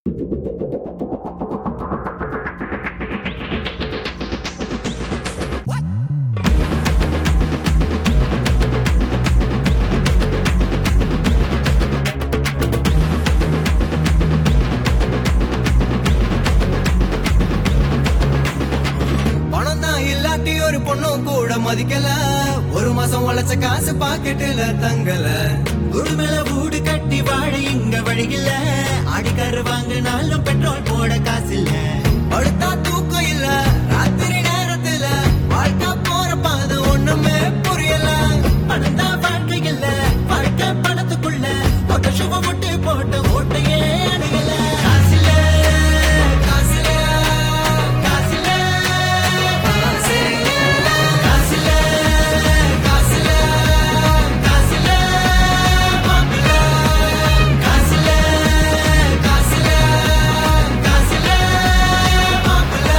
பணம் தான் இல்லாட்டி ஒரு பொண்ணும் கூட மதிக்கல ஒரு மாசம் உழைச்ச காசு பாக்கெட்டுல தங்கல உடுமல வீடு கட்டி வாழ இங்க வழியில அடிக்கரு வாங்கினாலும் பெட்ரோல் போட காசு இல்ல படுத்தா தூக்கம் இல்ல ராத்திரி நேரத்துல வாழ்க்கை போற பாதை ஒண்ணுமே புரியல பணம் தான் வாழ்க்கை இல்ல வாழ்க்கை பணத்துக்குள்ள ஒட்ட சுவ முட்டு போட்ட ஓட்டையே அடையல காசில்ல காசுல காசில்ல காசே காசில்ல காசுல காசில்ல மாப்பிள்ள காசில்ல காசுல காசில்ல மாப்பிள்ள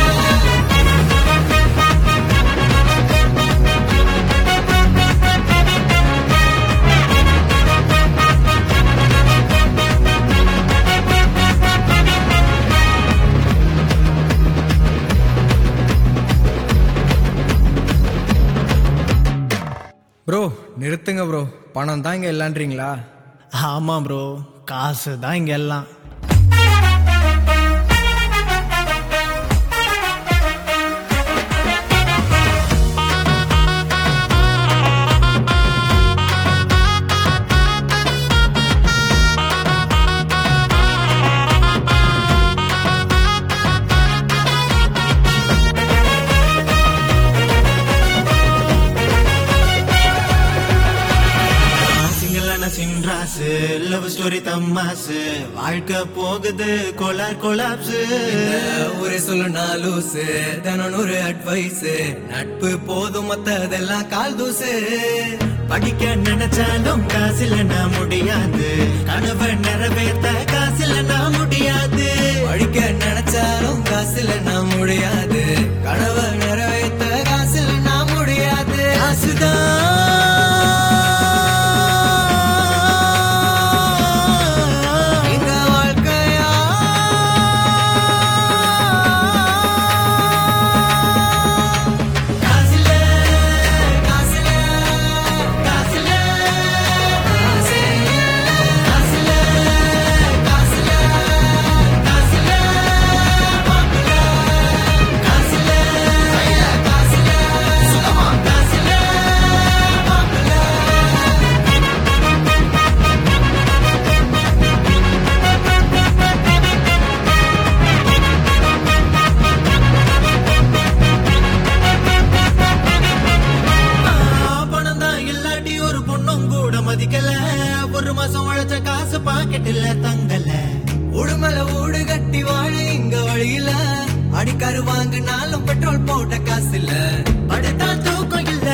ப்ரோ நிறுத்துங்க ப்ரோ பணம் தான் இங்க இல்லன்றீங்களா ஆமா ப்ரோ காசு தான் இங்க எல்லாம் சிங்களன சின்ராசு லவ் ஸ்டோரி தம்மாசு வாழ்க்கை போகுது கொலார் கொலாப்ஸு ஒரு சொல்லு நாலூசு தினம் ஒரு அட்வைஸ் நட்பு போதும் மத்ததெல்லாம் கால் தூசு படிக்க நினைச்சாலும் காசில நான் முடியாது கனவை நிறைவேற்ற காசில நான் முடியாது படிக்க நினைச்சாலும் காசுல நான் முடியாது கனவை நிறைவேற்ற காசுல நான் முடியாது காசுதான் இந்த வாழ்க்கையா காசில காசுல காசில காசே காசில காசுல காசில மாப்பிள்ள காசில காசுல சுகமா காசில மாப்பிள்ள பணம் தான் இல்லாட்டி ஒரு பொண்ணும் கூட மதிக்கல ஒரு மாசம் உழைச்ச காசு பாக்கெட்டில் தங்கல உடுமல ஊடு கட்டி வாழ இங்க வழியில அடிக்காரு வாங்கினாலும் பெட்ரோல் போட்ட காசு இல்ல படுத்தா தூக்கம் இல்ல